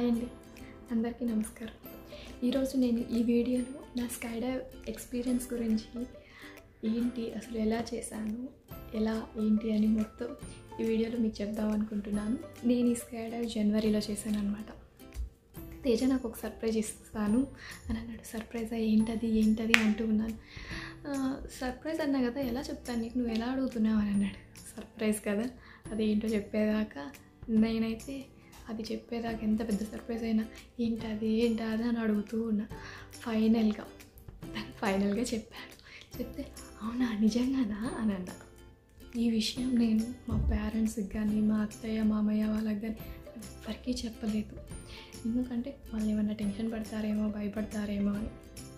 Hi అండి అందరికీ నమస్కారం ఈరోజు నేను ఈ వీడియోలో నా స్కై డైవ్ ఎక్స్పీరియన్స్ గురించి ఏంటి అసలు ఎలా చేశాను ఎలా ఏంటి అని మొత్తం ఈ వీడియోలో మీకు చెప్దాం అనుకుంటున్నాను నేను ఈ స్కై డైవ్ జనవరిలో చేశాను అనమాట తేజ నాకు ఒక సర్ప్రైజ్ ఇస్తాను అని అన్నాడు సర్ప్రైజ్ ఏంటది ఏంటది అంటూ ఉన్నాను "ఆ, సర్ప్రైజ్ అన్నా కదా ఎలా చెప్తాను నీకు నువ్వు ఎలా అడుగుతున్నావు అని అన్నాడు సర్ప్రైజ్ కదా అదేంటో చెప్పేదాకా నేనైతే అది చెప్పేదాకా ఎంత పెద్ద సర్ప్రైజ్ అయినా ఏంటది ఏంటది అని అడుగుతూ ఉన్నా ఫైనల్గా ఫైనల్గా చెప్పాడు చెప్తే అవునా నిజంగానా అని అన్నా ఈ విషయం నేను మా పేరెంట్స్కి కానీ మా అత్తయ్య మామయ్య వాళ్ళకి కానీ ఎవరికీ చెప్పలేదు ఎందుకంటే వాళ్ళు ఏమన్నా టెన్షన్ పడతారేమో భయపడతారేమో అని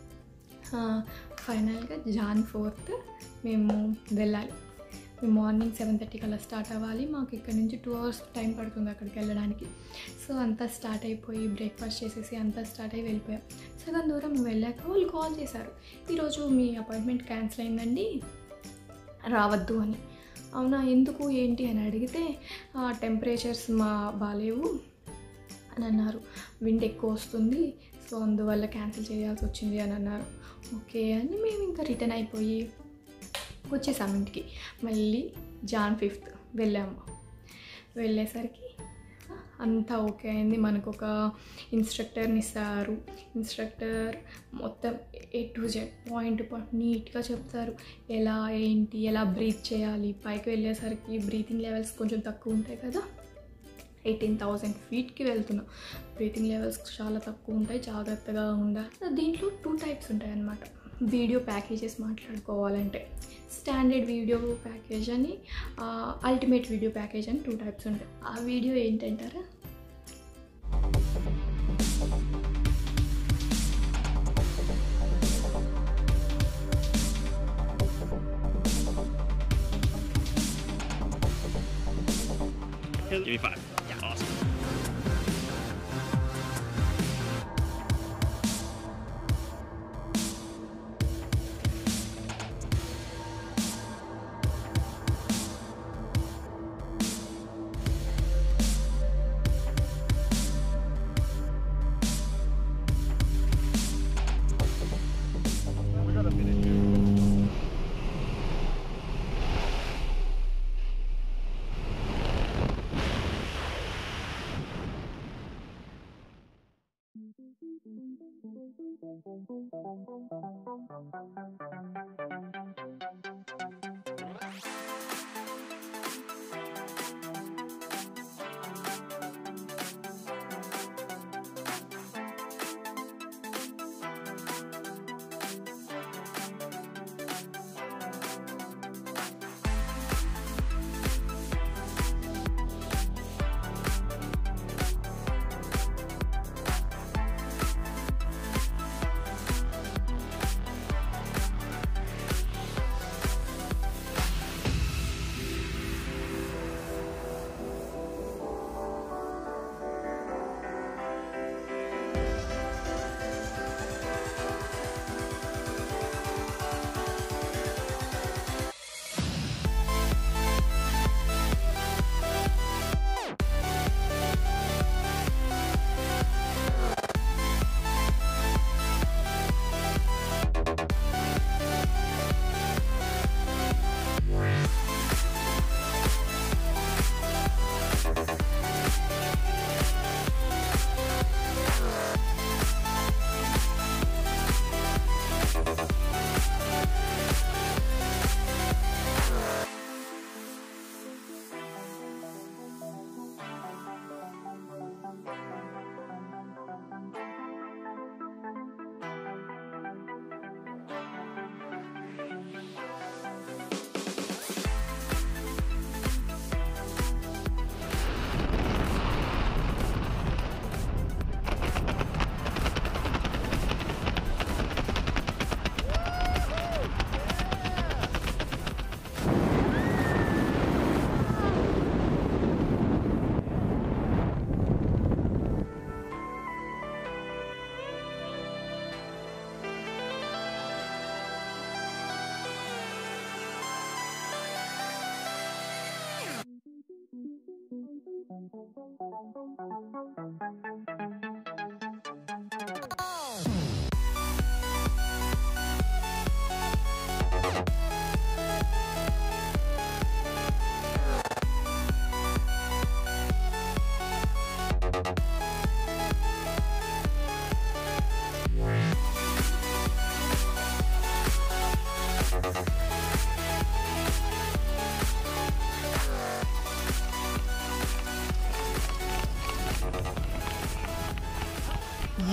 ఫైనల్గా జాన్ ఫోర్త్ మేము వెళ్ళాలి మేము మార్నింగ్ సెవెన్ థర్టీకి అలా స్టార్ట్ అవ్వాలి మాకు ఇక్కడ నుంచి టూ అవర్స్ టైం పడుతుంది అక్కడికి వెళ్ళడానికి సో అంతా స్టార్ట్ అయిపోయి బ్రేక్ఫాస్ట్ చేసేసి అంతా స్టార్ట్ అయ్యి వెళ్ళిపోయాం సగం దూరం వెళ్ళాక వాళ్ళు కాల్ చేశారు ఈరోజు మీ అపాయింట్మెంట్ క్యాన్సిల్ అయిందండి రావద్దు అని అవునా ఎందుకు ఏంటి అని అడిగితే టెంపరేచర్స్ మా బాగాలేవు అని అన్నారు విండ్ ఎక్కువ వస్తుంది సో అందువల్ల క్యాన్సిల్ చేయాల్సి వచ్చింది అని అన్నారు ఓకే అని మేము ఇంకా రిటర్న్ అయిపోయి వచ్చేసాం ఇంటికి మళ్ళీ జాన్ ఫిఫ్త్ వెళ్ళాము వెళ్ళేసరికి అంతా ఓకే అయింది మనకు ఒక ఇన్స్ట్రక్టర్ని ఇస్తారు ఇన్స్ట్రక్టర్ మొత్తం A to Z point point నీట్గా చెప్తారు ఎలా ఏంటి ఎలా బ్రీత్ చేయాలి పైకి వెళ్ళేసరికి బ్రీతింగ్ లెవెల్స్ కొంచెం తక్కువ ఉంటాయి కదా ఎయిటీన్ థౌజండ్ ఫీట్కి వెళ్తున్నాం బ్రీతింగ్ లెవెల్స్ చాలా తక్కువ ఉంటాయి జాగ్రత్తగా ఉండాలి దీంట్లో టూ టైప్స్ ఉంటాయి అన్నమాట వీడియో ప్యాకేజెస్ మాట్లాడుకోవాలంటే స్టాండర్డ్ వీడియో ప్యాకేజ్ అని అల్టిమేట్ వీడియో ప్యాకేజ్ అని టూ టైప్స్ ఉంటాయి ఆ వీడియో ఏంటంటారా Give me five. Yeah. Awesome. We got a minute here.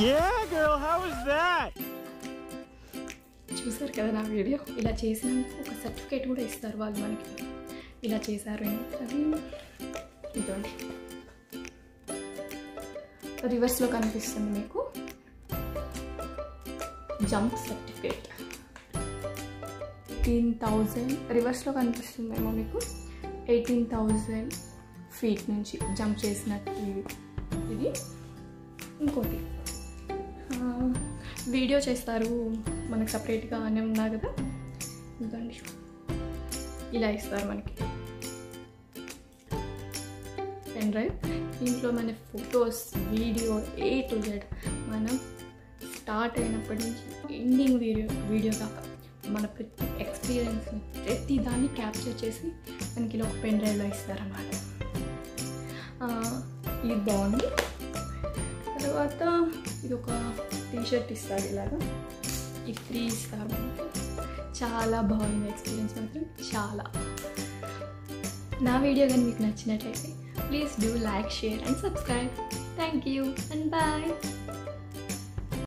Yeah, girl, how was that? చూసారు కదా నా వీడియో ఇలా చేసినందుకు ఒక సర్టిఫికేట్ కూడా ఇస్తారు వాళ్ళు మనకి ఇలా చేశారు అని. అది ఇదండి రివర్స్లో కనిపిస్తుంది మీకు జంప్ సర్టిఫికేట్ ఎయిటీన్ థౌజండ్ రివర్స్లో కనిపిస్తుందేమో మీకు ఎయిటీన్ థౌజండ్ ఫీట్ నుంచి జంప్ చేసినట్టు ఇది. ఇది ఇంకోటి ఆ, వీడియో చేస్తారు మనకు సపరేట్గా అనే ఉన్నా కదా ఇదండి ఇలా ఇస్తారు మనకి పెన్ డ్రైవ్ దీంట్లో మన photos video A to Z మనం స్టార్ట్ అయినప్పటి నుంచి ఎండింగ్ వీడియో వీడియో దాకా మన ప్రతి ఎక్స్పీరియన్స్ని ప్రతి దాన్ని క్యాప్చర్ చేసి మనకి ఇలా ఒక పెన్ డ్రైవ్లో ఇస్తారన్నమాట ఆ, ఇది బాగుంది తర్వాత ఇది ఒక టీషర్ట్ ఇస్తారు ఇలాగా ఈ త్రీ ఇస్తారు మనకి చాలా బాగుంది ఎక్స్పీరియన్స్ మాత్రం చాలా నా వీడియో కానీ మీకు నచ్చినట్లయితే please do like share and subscribe thank you and bye